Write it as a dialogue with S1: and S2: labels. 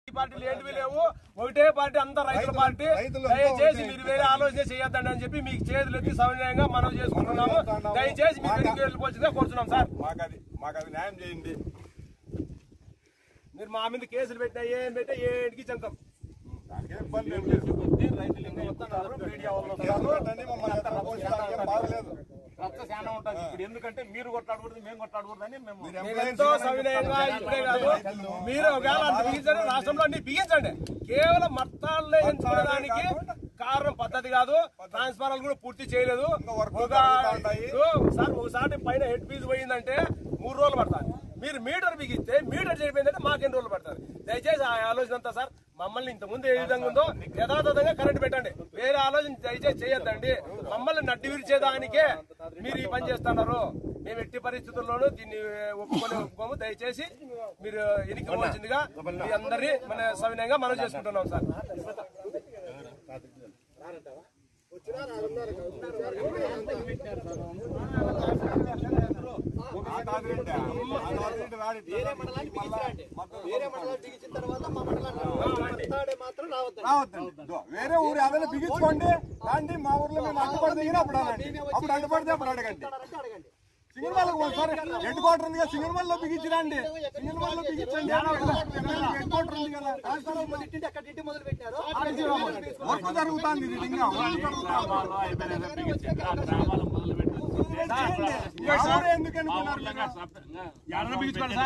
S1: ఈ పార్టీలు ఏంటివి లేవు ఒకటే పార్టీ అంతా రైతుల
S2: రైతులు-
S1: పార్టీ
S2: రైతులు
S1: దయచేసి
S2: ఒకటే.
S1: మీరు వేరే ఆలోచన చేయొద్దండి అని చెప్పి మీకు చేతులు ఎత్తి సమన్వయంగా మనం చేసుకుంటున్నాము దయచేసి మీరు వెనక్కి వెళ్ళిపోవచ్చుగా కోరుతున్నాం సార్
S2: మాకు అది మాకు అది న్యాయం చేయండి
S1: మీరు మా మీద కేసులు పెట్టినా ఏం పెట్టినా ఏంటికి చంకం
S2: దానికి ఏం ఇబ్బంది ఏం లేదు
S1: రైతులు ఇంకా వస్తున్నారు మీడియా వాళ్ళు
S2: కేసులు
S1: వస్తున్నారు.
S2: పెట్టండి, మమ్మల్ని ఎక్కడ పోషించడానికి ఏం బాధలేదు
S3: రచ్చ చాలా ఉంటుంది ఇప్పుడు ఎందుకంటే మీరు కొట్లాడకూడదు మేము కొట్లాడకూడదు అని మేము
S2: మీరు
S1: మేము
S2: ఎంప్లాయీస్
S1: ఎంతో సవినయంగా ఇప్పుడే కాదు మీరు ఒకవేళ అంత బిగించండి రాష్ట్రంలో అన్ని బిగించండి కేవలం మత్తాల్లో ఎంచుకోవడానికి కారణం పద్ధతి కాదు ట్రాన్స్ఫారాలు కూడా పూర్తి చేయలేదు
S2: వర్క్
S1: ఒక
S2: జరుగుతా ఉంటాయి.
S1: ఇప్పుడు సార్ ఒకసారి పైన హెడ్ ఫీజు పోయిందంటే మూడు రోజులు పడతాయి మీరు మీటర్ బిగిస్తే మీటర్ చెడిపోయిందంటే మాకు ఎన్ని రోజులు పడతారు దయచేసి ఆ ఆలోచన అంతా సార్ మమ్మల్ని ఇంత ముందు ఏ విధంగా ఉందో యథాతథంగా కరెంట్ పెట్టండి వేరే ఆలోచన దయచేసి చేయొద్దండి మమ్మల్ని నడ్డి విరిచేదానికే మీరు ఈ పని చేస్తున్నారు మేము ఎట్టి పరిస్థితుల్లోనూ దీన్ని ఒప్పుకొని ఒప్పుకోము దయచేసి మీరు ఎనికి వచ్చిందిగా మీ అందరినీ మన సవినయంగా మనం చేసుకుంటున్నాం సార్
S2: ఆ కాదులేండి, ఆ కాదులేండి, రాడి.
S4: వేరే మండలాన్ని బిగించరండి వేరే మండలాన్ని బిగించిన తర్వాత మా మండలాన్ని మాట్లాడే మాత్రం రావద్దండి
S2: రావద్దండి ఇదో, వేరే ఊరు ఏదైనా బిగించుకోండి రండి మా ఊర్లో మేము అడ్డుపడితే ఈయన అప్పుడు అనండి అప్పుడు అడ్డుపడితే అప్పుడు అడగండి
S4: అంటే అడగండి
S2: సింగన్మల్లకు ఒకసారి హెడ్ క్వార్టర్ ఉంది కదా సింగన్మల్లో బిగించరండి సింగన్మల్లో బిగించండి హెడ్ క్వార్టర్ ఉంది కదా ట్రాన్స్ఫార్మర్
S4: మొదటి ఇంటి అక్కడ ఇంటి మొదలు పెట్టారు
S2: వర్క్ జరుగుతుంది ఇది ఇంకా వర్క్ జరుగుతుంది.
S3: గ్రామాల్లో అయిపోయినా బిగించి ఆ గ్రామాలు మొదలు పెట్టి
S2: ఇంకా సార్ ఎందుకు అనుకున్నారు మీరు?
S3: బిగించుకోవాలి